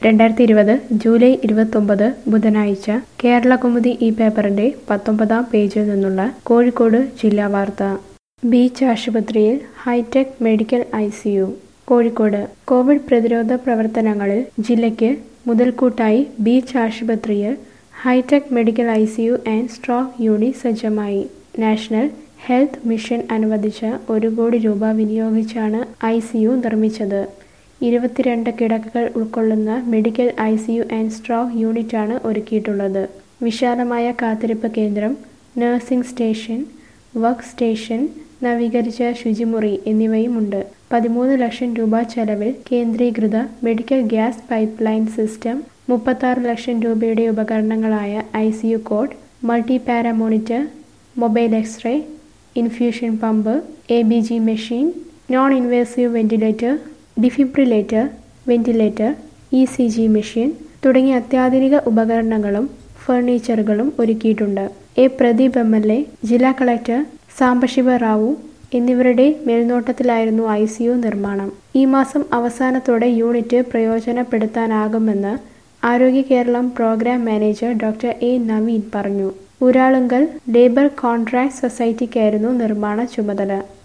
രണ്ടായിരത്തി ഇരുപത് ജൂലൈ ഇരുപത്തൊമ്പത് ബുധനാഴ്ച കേരളകൗമുദി ഈ പേപ്പറിന്റെ പത്തൊമ്പതാം പേജിൽ നിന്നുള്ള കോഴിക്കോട് ജില്ലാ വാർത്ത ബീച്ച് ആശുപത്രിയിൽ hitech medical I C U Kozhikode Covid പ്രതിരോധ പ്രവർത്തനങ്ങളിൽ ജില്ലയ്ക്ക് മുതൽക്കൂട്ടായി ബീച്ച് ആശുപത്രിയിൽ hitech medical I C U and stroke unit സജ്ജമായി നാഷണൽ ഹെൽത്ത് മിഷൻ അനുവദിച്ച ഒരു കോടി രൂപ വിനിയോഗിച്ചാണ് ഐ സി യു നിർമ്മിച്ചത് ഇരുപത്തിരണ്ട് കിടക്കകൾ ഉൾക്കൊള്ളുന്ന medical I C U and stroke യൂണിറ്റാണ് ഒരുക്കിയിട്ടുള്ളത് വിശാലമായ കാത്തിരിപ്പ് കേന്ദ്രം നഴ്സിംഗ് സ്റ്റേഷൻ വർക്ക് സ്റ്റേഷൻ നവീകരിച്ച ശുചിമുറി എന്നിവയുമുണ്ട് പതിമൂന്ന് ലക്ഷം രൂപ ചെലവിൽ കേന്ദ്രീകൃത medical gas pipe line system മുപ്പത്താറ് ലക്ഷം രൂപയുടെ ഉപകരണങ്ങളായ I C U code multi para monitor mobile xray infusion pump A B G machine non invasive ventilator defibrillator ventilator E C G machine തുടങ്ങിയ അത്യാധുനിക ഉപകരണങ്ങളും ഫർണിച്ചറുകളും ഒരുക്കിയിട്ടുണ്ട് A Pradeep M L A ജില്ലാ കളക്ടർ സാംബശിവ റാവു എന്നിവരുടെ മേൽനോട്ടത്തിലായിരുന്നു ഐ സി യു നിർമ്മാണം ഈ മാസം അവസാനത്തോടെ യൂണിറ്റ് പ്രയോജനപ്പെടുത്താനാകുമെന്ന് ആരോഗ്യ Keralam programme manager doctor A Naveen പറഞ്ഞു ഊരാളുങ്കൽ ലേബർ കോൺട്രാക്ട് സൊസൈറ്റിക്കായിരുന്നു നിർമ്മാണ ചുമതല